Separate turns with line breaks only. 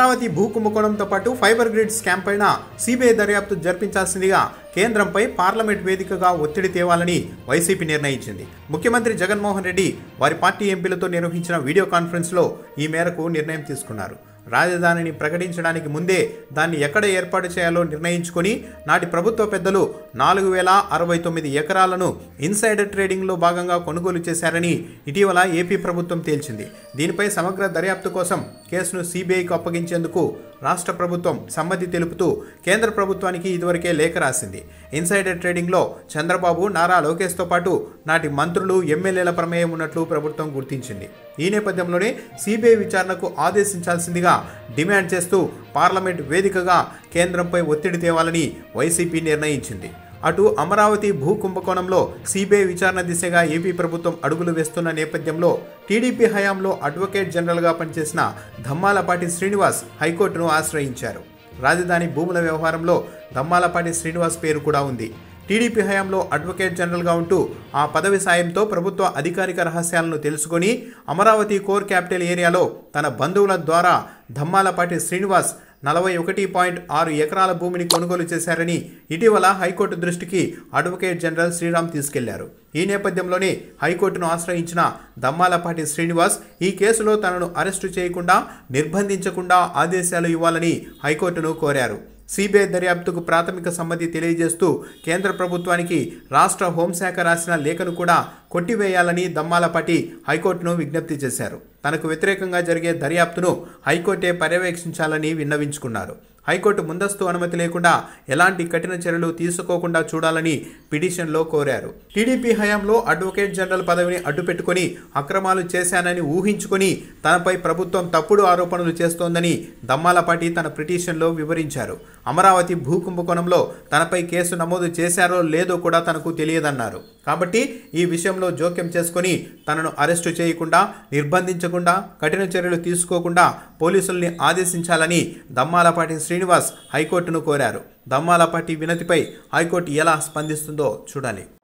అమరావతి భూ కుంభకోణంతో పాటు ఫైబర్ గ్రిడ్ స్కామ్ పైన సిబిఐ దర్యాప్తు జరిపించాల్సిందిగా కేంద్రంపై పార్లమెంట్ వేదికగా ఒత్తిడి తేవాలని వైసీపీ నిర్ణయించింది ముఖ్యమంత్రి జగన్మోహన్ రెడ్డి వారి పార్టీ ఎంపీలతో నిర్వహించిన వీడియో కాన్ఫరెన్స్లో ఈ మేరకు నిర్ణయం తీసుకున్నారు రాజధానిని ప్రకటించడానికి ముందే దాన్ని ఎక్కడ ఏర్పాటు చేయాలో నిర్ణయించుకొని నాటి ప్రభుత్వ పెద్దలు నాలుగు వేల అరవై తొమ్మిది ఎకరాలను ఇన్సైడర్ ట్రేడింగ్లో భాగంగా కొనుగోలు చేశారని ఇటీవల ఏపీ ప్రభుత్వం తేల్చింది దీనిపై సమగ్ర దర్యాప్తు కోసం కేసును సిబిఐకి అప్పగించేందుకు రాష్ట్ర ప్రభుత్వం సమ్మతి తెలుపుతూ కేంద్ర ప్రభుత్వానికి ఇదివరకే లేఖ రాసింది ఇన్సైడర్ ట్రేడింగ్లో చంద్రబాబు నారా లోకేష్తో పాటు నాటి మంత్రులు ఎమ్మెల్యేల ప్రమేయం ఉన్నట్లు ప్రభుత్వం గుర్తించింది ఈ నేపథ్యంలోనే సిబిఐ విచారణకు ఆదేశించాల్సిందిగా డిమాండ్ చేస్తూ పార్లమెంట్ వేదికగా కేంద్రంపై ఒత్తిడి తేవాలని వైసీపీ నిర్ణయించింది అటు అమరావతి భూ కుంభకోణంలో సిబిఐ విచారణ దిశగా ఏపీ ప్రభుత్వం అడుగులు వేస్తున్న నేపథ్యంలో టీడీపీ హయాంలో అడ్వకేట్ జనరల్గా పనిచేసిన ధమ్మాలపాటి శ్రీనివాస్ హైకోర్టును ఆశ్రయించారు రాజధాని భూముల వ్యవహారంలో ధమ్మాలపాటి శ్రీనివాస్ పేరు కూడా ఉంది టీడీపీ హయాంలో అడ్వకేట్ జనరల్గా ఉంటూ ఆ పదవి సాయంతో ప్రభుత్వ అధికారిక రహస్యాలను తెలుసుకొని అమరావతి కోర్ క్యాపిటల్ ఏరియాలో తన బంధువుల ద్వారా ధమ్మాలపాటి శ్రీనివాస్ నలభై ఒకటి పాయింట్ ఆరు ఎకరాల భూమిని కొనుగోలు చేశారని ఇటీవల హైకోర్టు దృష్టికి అడ్వకేట్ జనరల్ శ్రీరామ్ తీసుకెళ్లారు ఈ నేపథ్యంలోనే హైకోర్టును ఆశ్రయించిన దమ్మాలపాటి శ్రీనివాస్ ఈ కేసులో తనను అరెస్టు చేయకుండా నిర్బంధించకుండా ఆదేశాలు ఇవ్వాలని హైకోర్టును కోరారు సిబిఐ దర్యాప్తుకు ప్రాథమిక సమ్మతి తెలియజేస్తూ కేంద్ర ప్రభుత్వానికి రాష్ట్ర హోంశాఖ రాసిన లేఖను కూడా కొట్టివేయాలని దమ్మాలపాటి హైకోర్టును విజ్ఞప్తి చేశారు తనకు వ్యతిరేకంగా జరిగే దర్యాప్తును హైకోర్టే పర్యవేక్షించాలని విన్నవించుకున్నారు హైకోర్టు ముందస్తు అనుమతి లేకుండా ఎలాంటి కఠిన చర్యలు తీసుకోకుండా చూడాలని పిటిషన్లో కోరారు టీడీపీ హయాంలో అడ్వకేట్ జనరల్ పదవిని అడ్డుపెట్టుకుని అక్రమాలు చేశానని ఊహించుకొని తనపై ప్రభుత్వం తప్పుడు ఆరోపణలు చేస్తోందని దమ్మాలపాటి తన పిటిషన్లో వివరించారు అమరావతి భూ కుంభకోణంలో తనపై కేసు నమోదు చేశారో లేదో కూడా తనకు తెలియదన్నారు కాబట్టి ఈ విషయంలో జోక్యం చేసుకొని తనను అరెస్టు చేయకుండా నిర్బంధించకుండా కఠిన చర్యలు తీసుకోకుండా పోలీసుల్ని ఆదేశించాలని దమ్మాలపాటి శ్రీనివాస్ హైకోర్టును కోరారు దమ్మాలపాటి వినతిపై హైకోర్టు ఎలా స్పందిస్తుందో చూడాలి